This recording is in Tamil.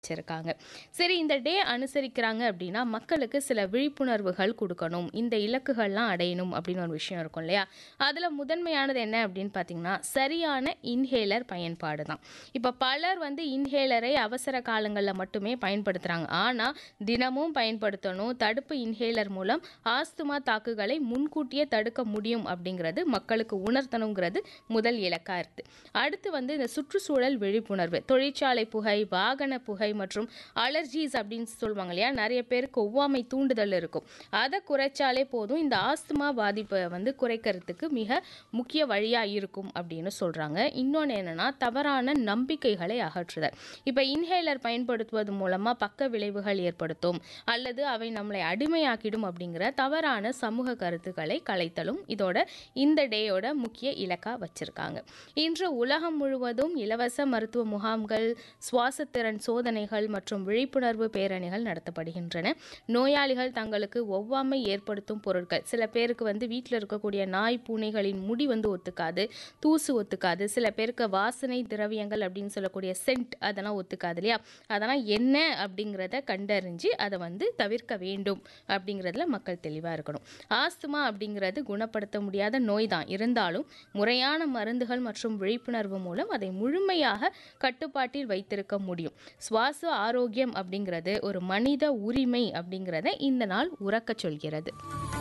வச்சிருக்காங்க சரி இந்த டே அனுசரிக்கிறாங்க அப்படின்னா மக்களுக்கு சில விழிப்புணர்வுகள் கொடுக்கணும் இந்த இலக்குகள்லாம் அடையணும் அப்படின்னு ஒரு விஷயம் இருக்கும் இல்லையா அதில் முதன்மையானது என்ன அப்படின்னு பார்த்தீங்கன்னா சரியான இன்ஹேலர் பயன்பாடு தான் இப்போ பலர் வந்து இன்ஹேலரை அவசர காலங்களில் மட்டுமே பயன்படுத்துகிறாங்க ஆனால் தினமும் பயன்படுத்தணும் தடுப்பு இன்ஹேலர் மூலம் ஆஸ்துமா தாக்குகளை முன்கூட்டியே தடுக்க முடியும் அப்படிங்கிறது மக்களுக்கு உணர்த்தணுங்கிறது முதல் இலக்கா இருக்குது அடுத்து வந்து இந்த சுற்றுச்சூழல் விழிப்புணர்வு தொழிற்சாலை புகை வாகன புகை மற்றும் அலர்ஜிஸ் அப்படின்னு சொல்லுவாங்க இல்லையா நிறைய பேருக்கு ஒவ்வாமை தூண்டுதல் இருக்கும் அதை குறைச்சாலே போதும் இந்த ஆஸ்துமா பாதிப்பை வந்து குறைக்கிறதுக்கு மிக முக்கிய வழியாக இருக்கும் அப்படின்னு சொல்கிறாங்க இன்னொன்று என்னென்னா தவறான நம்பிக்கைகளை அகற்றுதல் இப்போ இன்ஹேலர் பயன்படுத்துவது மூலமாக பக்க விளைவுகள் ஏற்படுத்தும் அல்லது அவை நம்மளை அடிமையாக்கிடும் அப்படிங்கிற தவறான சமூக கருத்துக்களை கலைத்தலும் இதோட இந்த டேயோட முக்கிய இலக்கா வச்சிருக்காங்க இன்று உலகம் முழுவதும் இலவச மருத்துவ முகாம்கள் சுவாசத்திறன் சோதனைகள் மற்றும் விழிப்புணர்வு பேரணிகள் நடத்தப்படுகின்றன நோயாளிகள் தங்களுக்கு ஒவ்வாமை ஏற்படுத்தும் பொருட்கள் சில பேருக்கு வந்து வீட்டில் இருக்கக்கூடிய நாய் பூனைகளின் முடி வந்து ஒத்துக்காது தூசு ஒத்துக்காது சில பேருக்கு வாசனை திரவியங்கள் அப்படின்னு சொல்லக்கூடிய சென்ட் அதெல்லாம் ஒத்துக்காது இல்லையா அதெல்லாம் என்ன அப்படிங்கிறத கண்டறிஞ்சு அதை வந்து தவிர்க்க வேண்டும் அப்படிங்கிறதுல மக்கள் தெளிவாக இருக்கணும் ஆஸ்துமா அப்படிங்கிறது குணப்படுத்த முடியாத நோய் தான் இருந்தாலும் முறையான மருந்துகள் மற்றும் விழிப்புணர்வு மூலம் அதை முழுமையாக கட்டுப்பாட்டில் வைத்திருக்க முடியும் சுவாச ஆரோக்கியம் அப்படிங்கிறது ஒரு மனித உரிமை அப்படிங்கிறத இந்த நாள் உறக்கச் சொல்கிறது